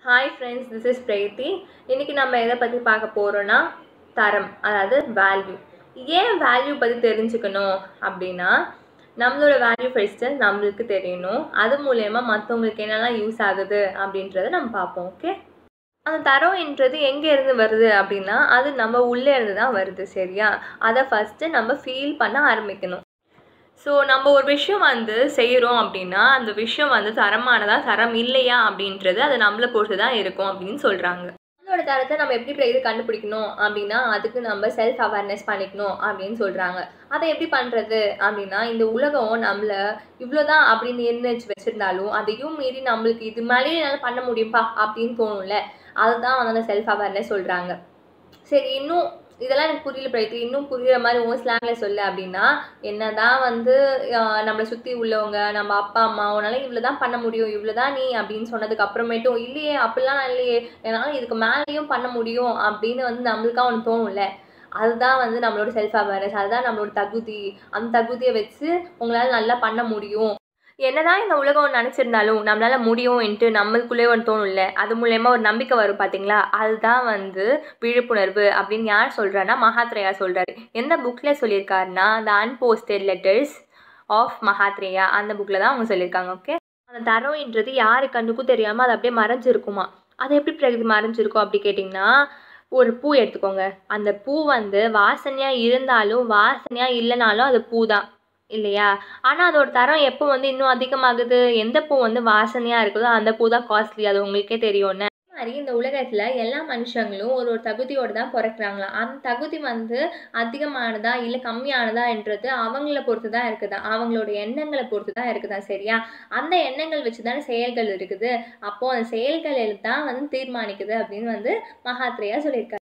hi friends this is Preethi இன்றைக்கி நம்ம எதை பற்றி பார்க்க போகிறோன்னா தரம் அதாவது வேல்யூ ஏன் வேல்யூ பற்றி தெரிஞ்சுக்கணும் அப்படின்னா நம்மளோட வேல்யூ ஃபஸ்ட்டு நம்மளுக்கு தெரியணும் அது மூலயமா மற்றவங்களுக்கு என்னெல்லாம் யூஸ் ஆகுது அப்படின்றத நம்ம பார்ப்போம் ஓகே அந்த தரம்ன்றது எங்கே இருந்து வருது அப்படின்னா அது நம்ம உள்ளே இருந்து தான் வருது சரியா அதை ஃபஸ்ட்டு நம்ம ஃபீல் பண்ண ஆரம்பிக்கணும் ஸோ நம்ம ஒரு விஷயம் வந்து செய்கிறோம் அப்படின்னா அந்த விஷயம் வந்து தரமானதா தரம் இல்லையா அப்படின்றது அது நம்மளை பொறுத்து தான் இருக்கும் அப்படின்னு சொல்கிறாங்க நம்மளோட தரத்தை நம்ம எப்படி இது கண்டுபிடிக்கணும் அப்படின்னா அதுக்கு நம்ம செல்ஃப் அவேர்னஸ் பண்ணிக்கணும் அப்படின்னு சொல்கிறாங்க அதை எப்படி பண்ணுறது அப்படின்னா இந்த உலகம் நம்மளை இவ்வளோதான் அப்படின்னு நிர்ணயிச்சு வச்சுருந்தாலும் அதையும் மீறி நம்மளுக்கு இது மேலேயே என்னால் பண்ண முடியும்பா அப்படின்னு தோணும்ல அதுதான் வந்து அந்த செல்ஃப் அவேர்னஸ் சொல்கிறாங்க சரி இன்னும் இதெல்லாம் எனக்கு புரியல பிரயத்தி இன்னும் புரியுற மாதிரி உன் ஸ்லாங்கில் சொல்லு அப்படின்னா என்னதான் வந்து நம்மளை சுற்றி உள்ளவங்க நம்ம அப்பா அம்மா உன்னால இவ்வளோ தான் பண்ண முடியும் இவ்வளோ தான் நீ அப்படின்னு சொன்னதுக்கு அப்புறமேட்டும் இல்லையே அப்படிலாம் இல்லையே என்னால் இதுக்கு மேலேயும் பண்ண முடியும் அப்படின்னு வந்து நம்மளுக்கா ஒன்று தோணும்ல அதுதான் வந்து நம்மளோட செல்ஃப் அவேர்னஸ் அதுதான் நம்மளோட தகுதி அந்த தகுதியை வச்சு உங்களால் நல்லா பண்ண முடியும் என்னதான் இந்த உலகம் நினச்சிருந்தாலும் நம்மளால் முடியும்ன்ட்டு நம்மளுக்குள்ளே ஒன்று தோணும்ல அது மூலயமா ஒரு நம்பிக்கை வரும் பார்த்தீங்களா அதுதான் வந்து விழிப்புணர்வு அப்படின்னு யார் சொல்கிறான்னா மகாத்ரேயா சொல்கிறாரு எந்த புக்கில் சொல்லியிருக்காருன்னா த அன்போஸ்டட் லெட்டர்ஸ் ஆஃப் மகாத்ரேயா அந்த புக்கில் தான் அவங்க சொல்லியிருக்காங்க ஓகே அந்த தரம்ன்றது யாரு கண்ணுக்கும் தெரியாமல் அது அப்படியே மறைஞ்சிருக்குமா அது எப்படி பிரகதி மறைஞ்சிருக்கும் அப்படி கேட்டிங்கன்னா ஒரு பூ எடுத்துக்கோங்க அந்த பூ வந்து வாசனையாக இருந்தாலும் வாசனையாக இல்லைனாலும் அது பூ தான் இல்லையா ஆனால் அதோட தரம் எப்போ வந்து இன்னும் அதிகமாகுது எந்த பூ வந்து வாசனையாக இருக்குதோ அந்த பூ தான் காஸ்ட்லி அது உங்களுக்கே தெரியும்னு மாதிரி இந்த உலகத்தில் எல்லா மனுஷங்களும் ஒரு ஒரு தகுதியோடு தான் பிறக்கிறாங்களாம் அந்த தகுதி வந்து அதிகமானதா இல்லை கம்மியானதான்றது அவங்கள பொறுத்து தான் இருக்குதா அவங்களோட எண்ணங்களை பொறுத்து தான் இருக்குதா சரியா அந்த எண்ணங்கள் வச்சு தானே செயல்கள் இருக்குது அப்போது அந்த செயல்கள் தான் வந்து தீர்மானிக்குது அப்படின்னு வந்து மகாத்ரேயா சொல்லியிருக்காரு